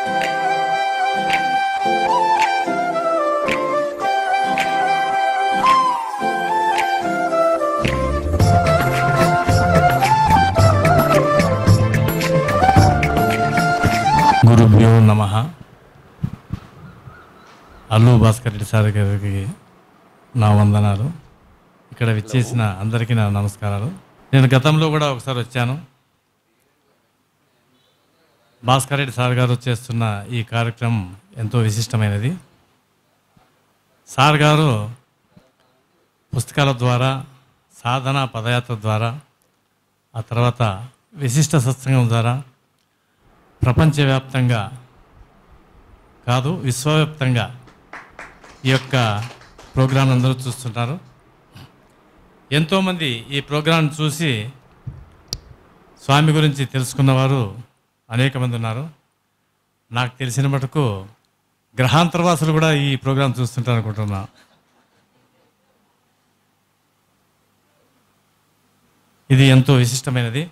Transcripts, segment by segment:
గురుభ్యో నమ అల్లు భాస్కర్ రెడ్డి సార్ గారికి నా వందనాలు ఇక్కడ విచ్చేసిన అందరికీ నా నమస్కారాలు నేను గతంలో కూడా ఒకసారి వచ్చాను భాస్కర్ రెడ్డి సార్ గారు చేస్తున్న ఈ కార్యక్రమం ఎంతో విశిష్టమైనది సార్ గారు పుస్తకాల ద్వారా సాధన పదయాత్ర ద్వారా ఆ తర్వాత విశిష్ట సత్సంగం ద్వారా ప్రపంచవ్యాప్తంగా కాదు విశ్వవ్యాప్తంగా ఈ యొక్క ప్రోగ్రాం అందరూ చూస్తుంటారు ఎంతోమంది ఈ ప్రోగ్రాం చూసి స్వామి గురించి తెలుసుకున్నవారు అనేక మంది ఉన్నారు నాకు తెలిసిన మటుకు గ్రహాంతరవాసులు కూడా ఈ ప్రోగ్రాం చూస్తుంటారు అనుకుంటున్నా ఇది ఎంతో విశిష్టమైనది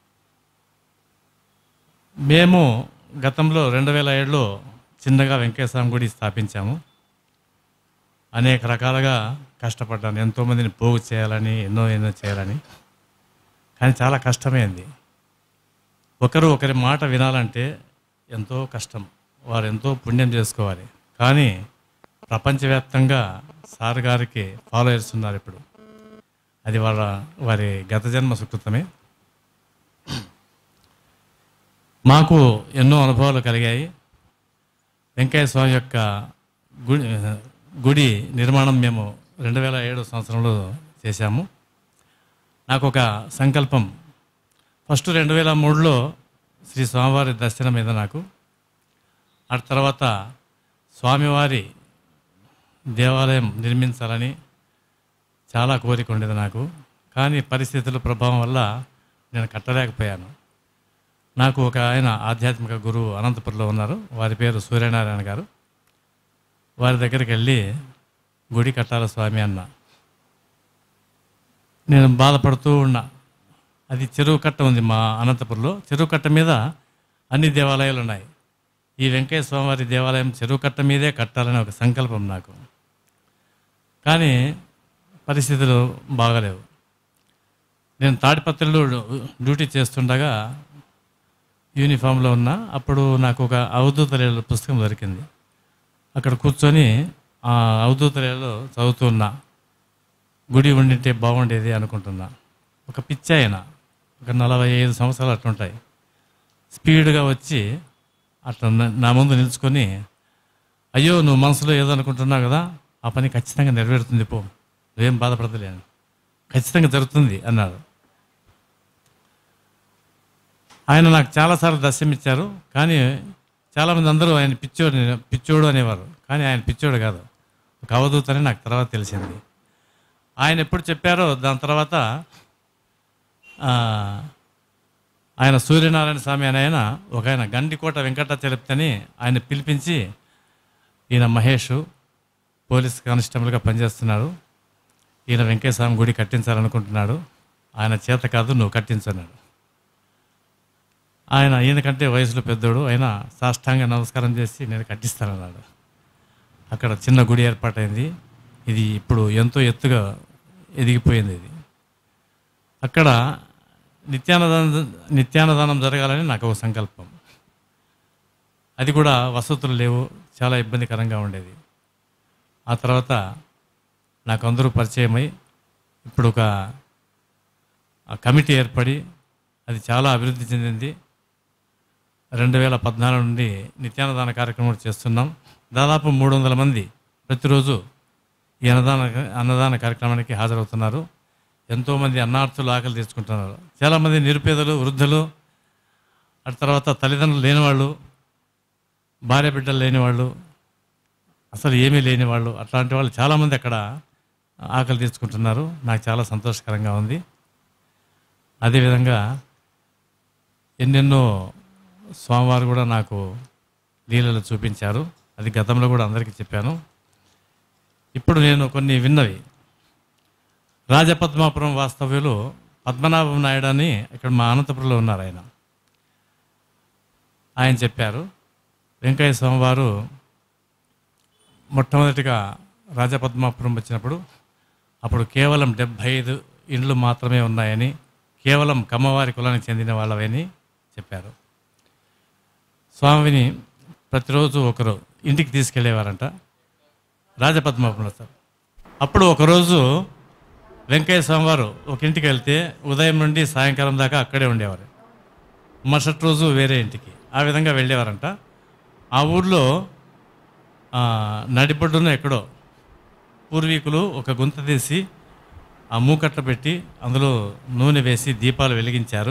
మేము గతంలో రెండు వేల ఏడులో చిన్నగా వెంకటేశ్వరం గుడి స్థాపించాము అనేక రకాలుగా కష్టపడ్డాను ఎంతోమందిని పోగు చేయాలని ఎన్నో ఎన్నో చేయాలని కానీ చాలా కష్టమైంది ఒకరు ఒకరి మాట వినాలంటే ఎంతో కష్టం వారు ఎంతో పుణ్యం చేసుకోవాలి కానీ ప్రపంచవ్యాప్తంగా సార్ గారికి ఫాలోయర్స్ ఉన్నారు ఇప్పుడు అది వాళ్ళ వారి గత జన్మ సుకృతమే మాకు ఎన్నో అనుభవాలు కలిగాయి వెంకయ్య స్వామి యొక్క గుడి గుడి నిర్మాణం మేము రెండు వేల ఏడు సంవత్సరంలో చేశాము నాకు ఒక సంకల్పం ఫస్ట్ రెండు వేల మూడులో శ్రీ స్వామివారి దర్శనం మీద నాకు ఆ తర్వాత స్వామివారి దేవాలయం నిర్మించాలని చాలా కోరిక ఉండేది నాకు కానీ పరిస్థితుల ప్రభావం వల్ల నేను కట్టలేకపోయాను నాకు ఒక ఆయన ఆధ్యాత్మిక గురువు అనంతపురంలో ఉన్నారు వారి పేరు సూర్యనారాయణ గారు వారి దగ్గరికి వెళ్ళి గుడి కట్టాల స్వామి అన్న నేను బాధపడుతూ ఉన్నా అది చెరువు కట్ట ఉంది మా అనంతపురంలో చెరువు కట్ట మీద అన్ని దేవాలయాలు ఉన్నాయి ఈ వెంకయ్య స్వామివారి దేవాలయం చెరువు కట్ట మీదే కట్టాలని ఒక సంకల్పం నాకు కానీ పరిస్థితులు బాగలేవు నేను తాడిపత్రిలో డ్యూటీ చేస్తుండగా యూనిఫామ్లో ఉన్నా అప్పుడు నాకు ఒక అవధూత లీలల పుస్తకం దొరికింది అక్కడ కూర్చొని ఆ అవధూత లీలలో చదువుతూ ఉన్నా గుడి ఉండింటే బాగుండేది అనుకుంటున్నా ఒక పిచ్చి ఆయన ఒక నలభై ఐదు సంవత్సరాలు అట్లుంటాయి స్పీడ్గా వచ్చి అట్లా నా- నా ముందు నిలుచుకొని అయ్యో నువ్వు మనసులో ఏదో అనుకుంటున్నావు కదా ఆ పని ఖచ్చితంగా నెరవేరుతుంది పో నువ్వేం బాధపడతలేను ఖచ్చితంగా జరుగుతుంది అన్నాడు ఆయన నాకు చాలాసార్లు దర్శనం ఇచ్చారు కానీ చాలామంది అందరూ ఆయన పిచ్చోడు పిచ్చోడు అనేవారు కానీ ఆయన పిచ్చోడు కాదు ఒక అవధూత అని నాకు తర్వాత తెలిసింది ఆయన ఎప్పుడు చెప్పారో దాని తర్వాత ఆ, ఆయన సూర్యనారాయణ స్వామి అని ఆయన ఒక ఆయన గండికోట వెంకటాచలపతిని ఆయన పిలిపించి ఈయన మహేష్ పోలీస్ కానిస్టేబుల్గా పనిచేస్తున్నాడు ఈయన వెంకటస్వామి గుడి కట్టించాలనుకుంటున్నాడు ఆయన చేత కాదు నువ్వు కట్టించన్నాడు ఆయన ఈయనకంటే వయసులో పెద్దోడు ఆయన సాష్టాంగ నమస్కారం చేసి నేను కట్టిస్తానన్నాడు అక్కడ చిన్న గుడి ఏర్పాటైంది ఇది ఇప్పుడు ఎంతో ఎత్తుగా ఎదిగిపోయింది ఇది అక్కడ నిత్యాన్నదానం నిత్యాన్నదానం జరగాలని నాకు ఒక సంకల్పం అది కూడా వసతులు లేవు చాలా ఇబ్బందికరంగా ఉండేది ఆ తర్వాత నాకు అందరూ పరిచయమై ఇప్పుడు ఒక ఆ కమిటీ ఏర్పడి అది చాలా అభివృద్ధి చెందింది రెండు వేల పద్నాలుగు నుండి నిత్యాన్నదాన కార్యక్రమం చేస్తున్నాం దాదాపు మూడు వందల మంది ప్రతిరోజు ఈ అన్నదాన అన్నదాన కార్యక్రమానికి హాజరవుతున్నారు ఎంతోమంది అన్నార్థులు ఆకలి తీర్చుకుంటున్నారు చాలామంది నిరుపేదలు వృద్ధులు ఆ తర్వాత తల్లిదండ్రులు లేనివాళ్ళు భార్య బిడ్డలు లేనివాళ్ళు అసలు ఏమీ లేని వాళ్ళు అట్లాంటి వాళ్ళు చాలామంది అక్కడ ఆకలి తీర్చుకుంటున్నారు నాకు చాలా సంతోషకరంగా ఉంది అదేవిధంగా ఎన్నెన్నో స్వామివారు కూడా నాకు లీలలు చూపించారు అది గతంలో కూడా అందరికీ చెప్పాను ఇప్పుడు నేను కొన్ని విన్నవి రాజపద్మాపురం వాస్తవ్యులు పద్మనాభం నాయుడు అని ఇక్కడ మా అనంతపురంలో ఉన్నారు ఆయన ఆయన చెప్పారు వెంకయ్య స్వామి వారు మొట్టమొదటిగా రాజపద్మాపురం వచ్చినప్పుడు అప్పుడు కేవలం డెబ్భై ఐదు ఇండ్లు మాత్రమే ఉన్నాయని కేవలం కమ్మవారి కులానికి చెందిన వాళ్ళవని చెప్పారు స్వామిని ప్రతిరోజు ఒకరు ఇంటికి తీసుకెళ్ళేవారంట రాజపద్మాపురంలో సార్ అప్పుడు ఒకరోజు వెంకయ్య స్వామి వారు ఒక ఇంటికి వెళ్తే ఉదయం నుండి సాయంకాలం దాకా అక్కడే ఉండేవారు మరుసటి రోజు వేరే ఇంటికి ఆ విధంగా వెళ్ళేవారంట ఆ ఊర్లో ఆ, నడిపొడ్డున ఎక్కడో పూర్వీకులు ఒక గుంత తీసి ఆ మూకట్ల పెట్టి అందులో నూనె వేసి దీపాలు వెలిగించారు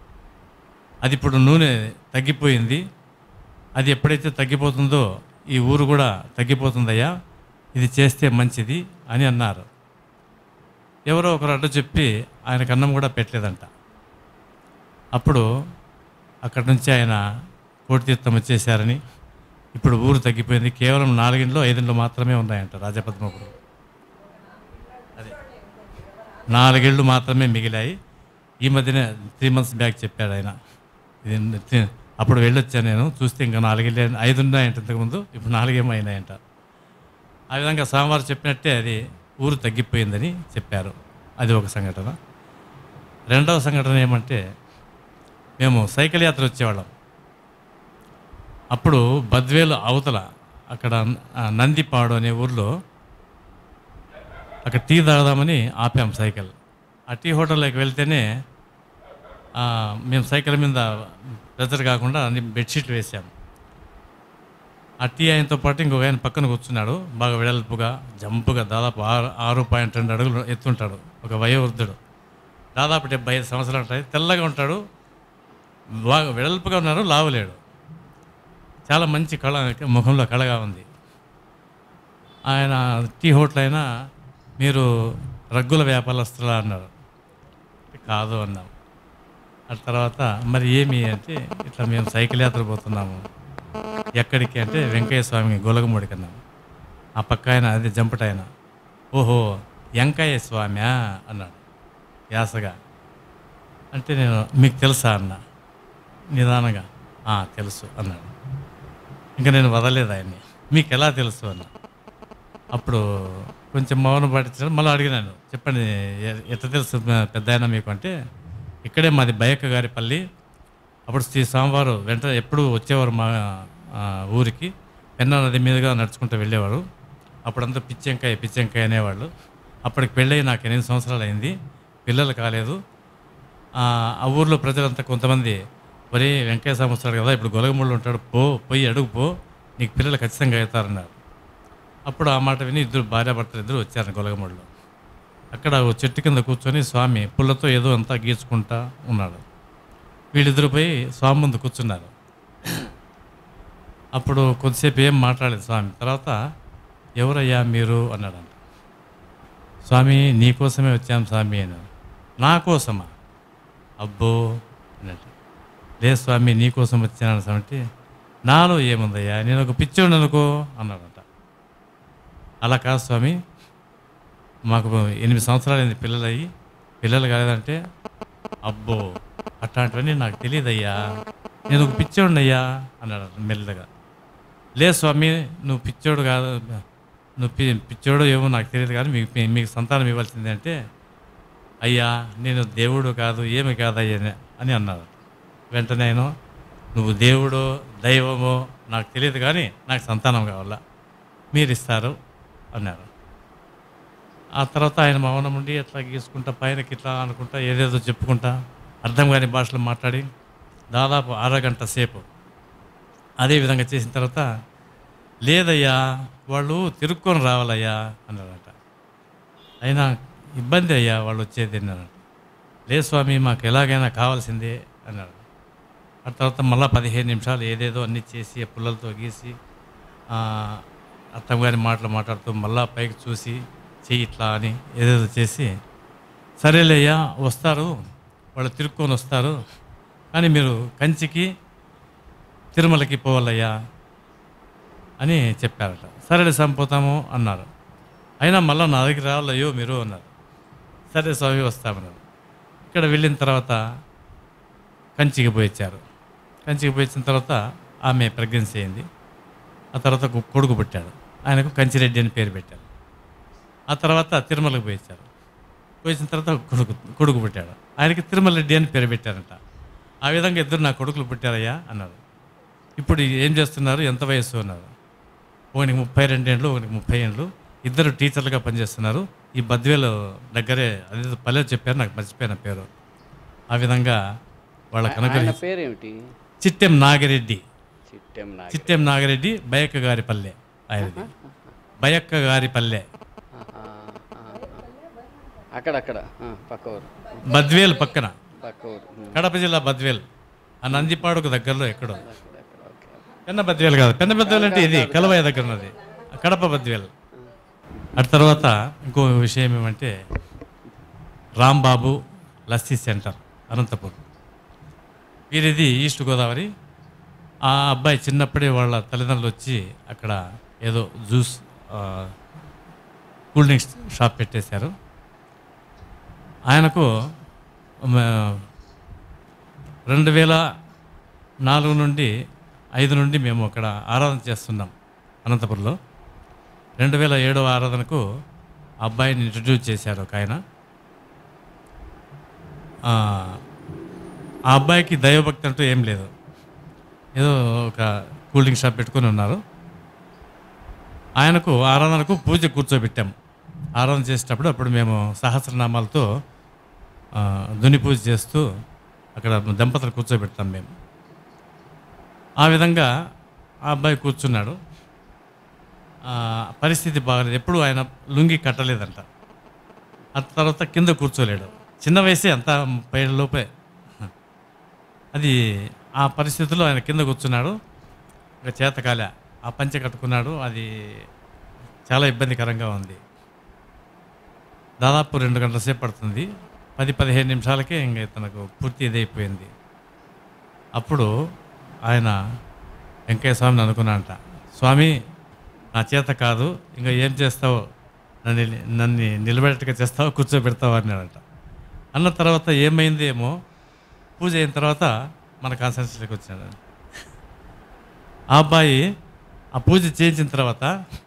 అది ఇప్పుడు నూనె తగ్గిపోయింది అది ఎప్పుడైతే తగ్గిపోతుందో ఈ ఊరు కూడా తగ్గిపోతుందయ్యా ఇది చేస్తే మంచిది అని అన్నారు ఎవరో ఒకరు అడ్డు చెప్పి ఆయనకు అన్నం కూడా పెట్టలేదంట అప్పుడు అక్కడి నుంచి ఆయన కోటి తీర్థం వచ్చేసారని ఇప్పుడు ఊరు తగ్గిపోయింది కేవలం నాలుగింట్లో ఐదింట్లో మాత్రమే ఉన్నాయంట రాజపద్మపురం అదే నాలుగేళ్ళు మాత్రమే మిగిలాయి ఈ మధ్యనే త్రీ మంత్స్ బ్యాక్ చెప్పాడు ఆయన ఇది తి- అప్పుడు వెళ్ళొచ్చాను నేను చూస్తే ఇంకా నాలుగేళ్ళు ఐదు ఉన్నాయంట ఇంతకుముందు ఇప్పుడు నాలుగేమో అయినాయంట ఆ విధంగా స్వామివారు చెప్పినట్టే అది ఊరు తగ్గిపోయిందని చెప్పారు అది ఒక సంఘటన రెండవ సంఘటన ఏమంటే మేము సైకిల్ యాత్ర వచ్చేవాళ్ళం అప్పుడు బద్వేలు అవతల అక్కడ ఆ, నందిపాడు అనే ఊర్లో అక్కడ టీ తాగదామని ఆపాం సైకిల్ ఆ టీ హోటల్లోకి వెళ్తేనే ఆ, మేము సైకిల్ మీద ప్రెజర్ కాకుండా అన్ని బెడ్షీట్లు వేసాం ఆ టీ ఆయనతో పాటు ఇంకొక ఆయన పక్కన కూర్చున్నాడు బాగా వెడల్పుగా జంపుగా దాదాపు ఆరు ఆరు పాయింట్ రెండు అడుగులు ఎత్తుంటాడు ఒక వయోవృద్ధుడు దాదాపు డెబ్బై ఐదు సంవత్సరాలు ఉంటాయి తెల్లగా ఉంటాడు బాగా వెడల్పుగా ఉన్నారు లావులేడు చాలా మంచి కళ ముఖంలో కళగా ఉంది ఆయన టీ హోటల్ అయినా మీరు రగ్గుల వ్యాపారస్తులా అన్నారు కాదు అన్నాం ఆ తర్వాత మరి ఏమి అంటే ఇట్లా మేము సైకిల్ యాత్ర పోతున్నాము ఎక్కడికి అంటే వెంకయ్య స్వామి గొలగముడికి అన్నాం ఆ పక్క ఆయన అదే జంపట ఆయన ఓహో వెంకయ్య స్వామ్యా అన్నాడు యాసగా అంటే నేను మీకు తెలుసా అన్న నిదానంగా "ఆ, తెలుసు అన్నాడు ఇంకా నేను వదలేదు ఆయన్ని మీకు ఎలా తెలుసు అన్న అప్పుడు కొంచెం మౌనం పాటించడం మళ్ళీ అడిగినాను చెప్పండి ఎ- ఎట్లా తెలుసు పెద్ద ఆయన మీకు అంటే ఇక్కడే మాది బయక్క గారి పల్లి అప్పుడు శ్రీ స్వామివారు వెంట ఎప్పుడు వచ్చేవారు మా ఆ, ఊరికి పెన్నా నది మీదుగా నడుచుకుంటూ వెళ్ళేవారు అప్పుడంతా పిచ్చెంకాయ పిచ్చెంకాయ అనేవాళ్ళు అప్పటికి పెళ్ళయి నాకు ఎనిమిది సంవత్సరాలు అయింది పిల్లలు కాలేదు ఆ ఆ ఊర్లో ప్రజలంతా కొంతమంది ఒరే వెంకయ్య స్వామి వస్తాడు కదా ఇప్పుడు గొలగముళ్ళు ఉంటాడు పో పోయి అడుగు పో నీకు పిల్లలు ఖచ్చితంగా అవుతారన్నారు అప్పుడు ఆ మాట విని ఇద్దరు భార్యాభర్తలు ఇద్దరు వచ్చారు గొలగముళ్ళు అక్కడ ఓ చెట్టు కింద కూర్చొని స్వామి పుల్లతో ఏదో అంతా గీచుకుంటా ఉన్నాడు వీళ్ళిద్దరు పోయి స్వామి ముందు కూర్చున్నారు అప్పుడు కొద్దిసేపు ఏం మాట్లాడలేదు స్వామి తర్వాత ఎవరయ్యా మీరు అన్నాడంట స్వామి నీకోసమే వచ్చాం స్వామి అని నా కోసమా అబ్బో అన్నట్టు లేదు స్వామి నీకోసం వచ్చాను స్వామి నాలో ఏముందయ్యా నేను ఒక పిచ్చోడు అనుకో అన్నాడంట అలా కాదు స్వామి మాకు ఎనిమిది సంవత్సరాలు అయింది పిల్లలు అయ్యి పిల్లలు కాలేదంటే అబ్బో అట్లాంటివన్నీ నాకు తెలియదయ్యా నేను ఒక పిచ్చోడినయ్యా అన్నాడు మెల్లగా లేదు స్వామి నువ్వు పిచ్చోడు కాదు నువ్వు పి పిచ్చోడు ఏమో నాకు తెలియదు కానీ మీకు మీ- మీకు సంతానం ఇవ్వాల్సింది అంటే అయ్యా నేను దేవుడు కాదు ఏమి కాదయ్యా అని అన్నారు వెంటనే ఆయన నువ్వు దేవుడో దైవమో నాకు తెలియదు కానీ నాకు సంతానం కావాలా మీరు ఇస్తారు అన్నారు ఆ తర్వాత ఆయన మౌనం ఉండి అట్లా గీసుకుంటా పైనకి ఇట్లా అనుకుంటా ఏదేదో చెప్పుకుంటా అర్థం కాని భాషలో మాట్లాడి దాదాపు అరగంట సేపు అదే విధంగా చేసిన తర్వాత లేదయ్యా వాళ్ళు తిరుక్కొని రావాలయ్యా అన్నారట అయినా ఇబ్బంది అయ్యా వాళ్ళు వచ్చేది అన్నారట లేదు స్వామి మాకు ఎలాగైనా కావాల్సిందే అన్నాడు ఆ తర్వాత మళ్ళీ పదిహేను నిమిషాలు ఏదేదో అన్నీ చేసి ఆ పుల్లలతో గీసి ఆ, అర్థం గారి మాటలు మాట్లాడుతూ మళ్ళా పైకి చూసి చెయ్యి ఇట్లా అని ఏదేదో చేసి సరేలేయ్యా వస్తారు వాళ్ళు తిరుక్కొని వస్తారు కానీ మీరు కంచికి తిరుమలకి పోవాలయ్యా అని చెప్పారట సరే సంపోతాము అన్నారు అయినా మళ్ళీ నా దగ్గర రావాలయ్యో మీరు అన్నారు సరే స్వామి వస్తామన్నారు ఇక్కడ వెళ్ళిన తర్వాత కంచికి పోయి వచ్చారు కంచికి పోయి వచ్చిన తర్వాత ఆమె ప్రెగ్నెన్సీ అయింది ఆ తర్వాత ఒక కొడుకు పుట్టాడు ఆయనకు కంచిరెడ్డి అని పేరు పెట్టారు ఆ తర్వాత తిరుమలకు పోయించారు పోయించిన తర్వాత ఒక కొడుకు కొడుకు పుట్టాడు ఆయనకి తిరుమల రెడ్డి అని పేరు పెట్టారంట ఆ విధంగా ఇద్దరు నా కొడుకులు పుట్టారయ్యా అన్నారు ఇప్పుడు ఏం చేస్తున్నారు ఎంత వయస్సు అన్నారు ఒకనికి ముప్పై రెండేళ్ళు ఒకనికి ముప్పై ఏళ్ళు ఇద్దరు టీచర్లుగా పనిచేస్తున్నారు ఈ బద్వేలు దగ్గరే అదే పల్లె చెప్పారు నాకు మర్చిపోయిన పేరు ఆ విధంగా వాళ్ళకి ఆయన అనుగ్రహించి పేరేమిటి చిట్టెం నాగిరెడ్డి చిట్టెం నాగ చిట్టెం నాగిరెడ్డి బయక్క గారి పల్లె ఆయనది బయక్క గారి పల్లె ఆహా, ఆ, ఆ. అక్కడక్కడ ఆ, పక్క ఊరు బద్వేల్ పక్కన పక్క ఊరు ఉమ్, కడప జిల్లా బద్వేల్ ఆ నందిపాడుకు దగ్గరలో ఎక్కడో అక్కడక్కడ ఓకే పెన్న బద్వేల్ కాదు పెన్న బద్వేల్ అంటే ఇది కలవయ్య దగ్గర ఉన్నది కడప బద్వేల్ అటు తర్వాత ఇంకో విషయం ఏమంటే రాంబాబు లస్సీ సెంటర్ అనంతపూర్ వీరిది ఈస్ట్ గోదావరి ఆ అబ్బాయి చిన్నప్పుడే వాళ్ళ తల్లిదండ్రులు వచ్చి అక్కడ ఏదో జ్యూస్ ఆ, కూల్ డ్రింక్స్ షాప్ పెట్టేశారు ఆయనకు మ, రెండు వేల నాలుగు నుండి ఐదు నుండి మేము అక్కడ ఆరాధన చేస్తున్నాం అనంతపురంలో రెండు వేల ఏడవ ఆరాధనకు ఆ అబ్బాయిని ఇంట్రడ్యూస్ చేశారు ఒక ఆయన ఆ ఆ అబ్బాయికి దైవభక్తి అంటూ ఏం లేదు ఏదో ఒక కూల్ డ్రింక్ షాప్ పెట్టుకొని ఉన్నారు ఆయనకు ఆరాధనకు పూజ కూర్చోబెట్టాం ఆరాధన చేసేటప్పుడు అప్పుడు మేము సహస్రనామాలతో ఆ, దుని పూజ చేస్తూ అక్కడ దంపతులు కూర్చోబెడతాం మేము ఆ విధంగా ఆ అబ్బాయి కూర్చున్నాడు ఆ, పరిస్థితి బాగలేదు ఎప్పుడు ఆయన లుంగి కట్టలేదంట ఆ తర్వాత కింద కూర్చోలేడు చిన్న వయసే అంత ముప్పై ఏళ్ళ లోపే అది ఆ పరిస్థితుల్లో ఆయన కింద కూర్చున్నాడు ఒక చేతకాల ఆ పంచె కట్టుకున్నాడు అది చాలా ఇబ్బందికరంగా ఉంది దాదాపు రెండు గంటల సేపు పడుతుంది పది పదిహేను నిమిషాలకే ఇంక తనకు పూర్తి ఇదైపోయింది అప్పుడు ఆయన వెంకయ్య స్వామిని అనుకున్నానంట స్వామి నా చేత కాదు ఇంకా ఏం చేస్తావో నన్ను నన్ను నిలబెట్టగా చేస్తావో కూర్చోబెడతావో అన్నాడంట అన్న తర్వాత ఏమైంది ఏమో పూజ అయిన తర్వాత మన కాన్సన్ట్రేషన్కి వచ్చాడు ఆ అబ్బాయి ఆ పూజ చేయించిన తర్వాత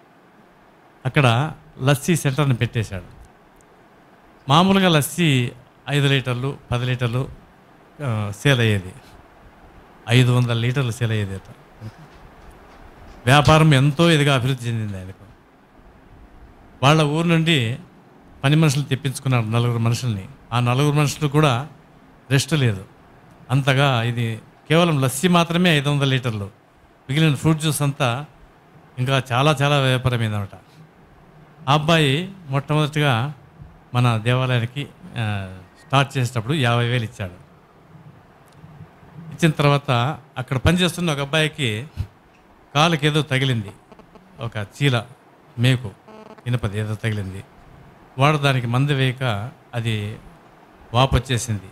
అక్కడ లస్సీ సెంటర్ని పెట్టేశాడు మామూలుగా లస్సీ ఐదు లీటర్లు పది లీటర్లు ఆ, సేల్ అయ్యేది ఐదు వందల లీటర్లు సేల్ అయ్యేది అట వ్యాపారం ఎంతో ఇదిగా అభివృద్ధి చెందింది ఆయనకు వాళ్ళ ఊరు నుండి పని మనుషులు తెప్పించుకున్నారు నలుగురు మనుషుల్ని ఆ నలుగురు మనుషులు కూడా రెస్ట్ లేదు అంతగా ఇది కేవలం లస్సీ మాత్రమే ఐదు వందల లీటర్లు మిగిలిన ఫ్రూట్ జ్యూస్ అంతా ఇంకా చాలా చాలా వ్యాపారమైందన్నమాట ఆ అబ్బాయి మొట్టమొదటిగా మన దేవాలయానికి ఆ, స్టార్ట్ చేసేటప్పుడు యాభై వేలు ఇచ్చాడు ఇచ్చిన తర్వాత అక్కడ పనిచేస్తున్న ఒక అబ్బాయికి కాలుకి ఏదో తగిలింది ఒక చీల మేకు ఇనపది ఏదో తగిలింది వాడు దానికి మందు వేయక అది వాపు వచ్చేసింది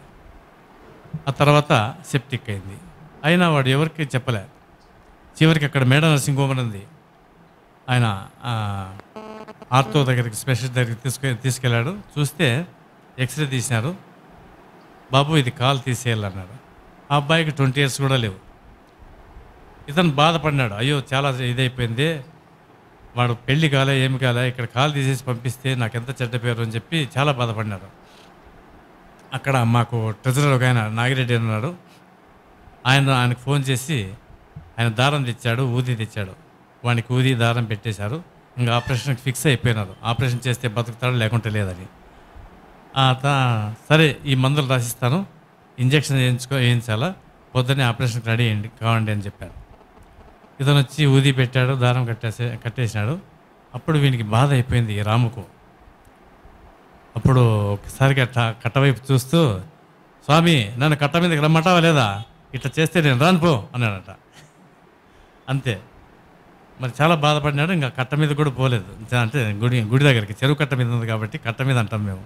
ఆ తర్వాత సెప్టిక్ అయింది అయినా వాడు ఎవరికి చెప్పలే చివరికి అక్కడ మేడ నర్సింగ్ హోమ్ అని ఉంది ఆయన ఆ, ఆర్తో దగ్గరికి స్పెషలిస్ట్ దగ్గరికి తీసుకె తీసుకెళ్ళాడు చూస్తే ఎక్స్రే తీసినారు బాబు ఇది కాలు తీసేయాలన్నాడు ఆ అబ్బాయికి ట్వంటీ ఇయర్స్ కూడా లేవు ఇతను బాధపడినాడు అయ్యో చాలా ఇదైపోయింది వాడు పెళ్లి కాలే ఏమి కాలే ఇక్కడ కాలు తీసేసి పంపిస్తే నాకు ఎంత చెడ్డ పేరు అని చెప్పి చాలా బాధపడినాడు అక్కడ మాకు ట్రెజరర్ ఒక ఆయన నాగిరెడ్డి అని ఉన్నాడు ఆయన ఆయనకు ఫోన్ చేసి ఆయన దారం తెచ్చాడు ఊది తెచ్చాడు వానికి ఊది దారం పెట్టేశారు ఇంకా ఆపరేషన్కి ఫిక్స్ అయిపోయినారు ఆపరేషన్ చేస్తే బతుకుతాడు లేకుంటే లేదని ఆ తా- సరే ఈ మందులు రాసిస్తాను ఇంజక్షన్ వేయించుకో వేయించాలా పొద్దున్నే ఆపరేషన్కి రెడీ అయ్యండి కావండి అని చెప్పారు ఇతను వచ్చి ఊది పెట్టాడు దారం కట్టేసే కట్టేసినాడు అప్పుడు వీనికి బాధ అయిపోయింది ఈ రాముకు అప్పుడు ఒకసారి కట్ట కట్టవైపు చూస్తూ స్వామి నన్ను కట్ట మీదకి రమ్మంటావా లేదా ఇట్లా చేస్తే నేను రాను పో అన్నాడట అంతే మరి చాలా బాధపడినాడు ఇంకా కట్ట మీద కూడా పోలేదు అంటే గుడి గుడి దగ్గరికి చెరువు కట్ట మీద ఉంది కాబట్టి కట్ట మీద అంటాం మేము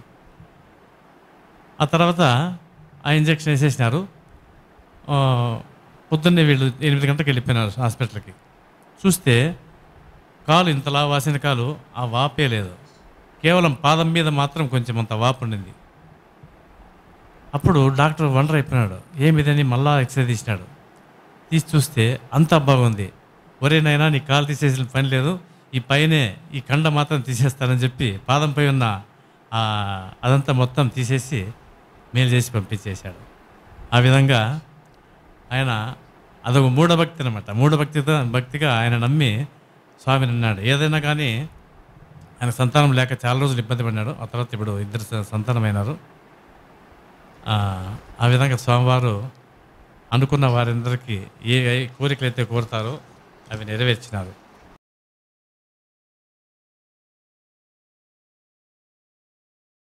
ఆ తర్వాత ఆ ఇంజక్షన్ వేసేసినారు ఆ, పొద్దున్నే వీళ్ళు ఎనిమిది గంటలకు వెళ్ళిపోయినారు హాస్పిటల్కి చూస్తే కాలు ఇంతలా వాసిన కాలు ఆ వాపే లేదు కేవలం పాదం మీద మాత్రం కొంచెం అంత వాపు ఉండింది అప్పుడు డాక్టర్ వండర్ అయిపోయినాడు ఏమిదని మళ్ళా ఎక్స్రే తీసినాడు తీసి చూస్తే అంతా బాగుంది ఒరేనైనా నీ కాలు తీసేసిన పని లేదు ఈ పైనే ఈ కండ మాత్రం తీసేస్తానని చెప్పి పాదంపై ఉన్న ఆ అదంతా మొత్తం తీసేసి మేలు చేసి పంపించేశాడు ఆ విధంగా ఆయన అదొక మూఢభక్తి అనమాట మూఢభక్తితో భక్తిగా ఆయన నమ్మి స్వామిని అన్నాడు ఏదైనా కానీ ఆయన సంతానం లేక చాలా రోజులు ఇబ్బంది పడినాడు ఆ తర్వాత ఇప్పుడు ఇద్దరు స- సంతానమైనారు ఆ, ఆ విధంగా స్వామివారు అనుకున్న వారందరికీ ఏ ఏ కోరికలు అయితే కోరుతారో అవి నెరవేర్చినారు